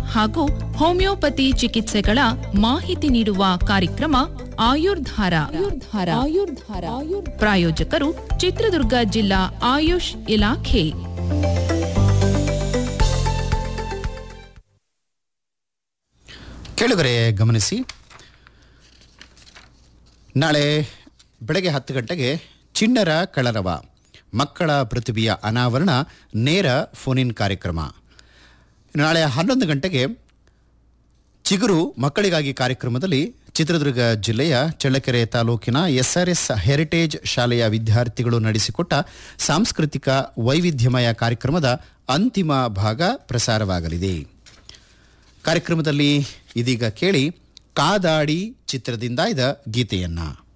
ಹಾಗೂ ಹೋಮಿಯೋಪತಿ ಚಿಕಿತ್ಸೆಗಳ ಮಾಹಿತಿ ನೀಡುವ ಕಾರ್ಯಕ್ರಮ ಆಯುರ್ಧಾರ ಆಯುರ್ಧಾರ ಆಯುರ್ಧಾರ ಪ್ರಾಯೋಜಕರು ಚಿತ್ರದುರ್ಗ ಜಿಲ್ಲಾ ಆಯುಷ್ ಇಲಾಖೆ ಕೇಳುಗರೆ ಗಮನಿಸಿ ನಾಳೆ ಬೆಳಗ್ಗೆ ಹತ್ತು ಗಂಟೆಗೆ ಚಿಣ್ಣರ ಕಳರವ ಮಕ್ಕಳ ಪ್ರತಿಭೆಯ ಅನಾವರಣ ನೇರ ಫೋನಿನ್ ಕಾರ್ಯಕ್ರಮ ನಾಳೆ ಹನ್ನೊಂದು ಗಂಟೆಗೆ ಚಿಗುರು ಮಕ್ಕಳಿಗಾಗಿ ಕಾರ್ಯಕ್ರಮದಲ್ಲಿ ಚಿತ್ರದುರ್ಗ ಜಿಲ್ಲೆಯ ಚಳ್ಳಕೆರೆ ತಾಲೂಕಿನ ಎಸ್ಆರ್ಎಸ್ ಹೆರಿಟೇಜ್ ಶಾಲೆಯ ವಿದ್ಯಾರ್ಥಿಗಳು ನಡೆಸಿಕೊಟ್ಟ ಸಾಂಸ್ಕೃತಿಕ ವೈವಿಧ್ಯಮಯ ಕಾರ್ಯಕ್ರಮದ ಅಂತಿಮ ಭಾಗ ಪ್ರಸಾರವಾಗಲಿದೆ ಕಾರ್ಯಕ್ರಮದಲ್ಲಿ ಇದೀಗ ಕೇಳಿ ಕಾದಾಡಿ ಚಿತ್ರದಿಂದ ಇದ ಗೀತೆಯನ್ನ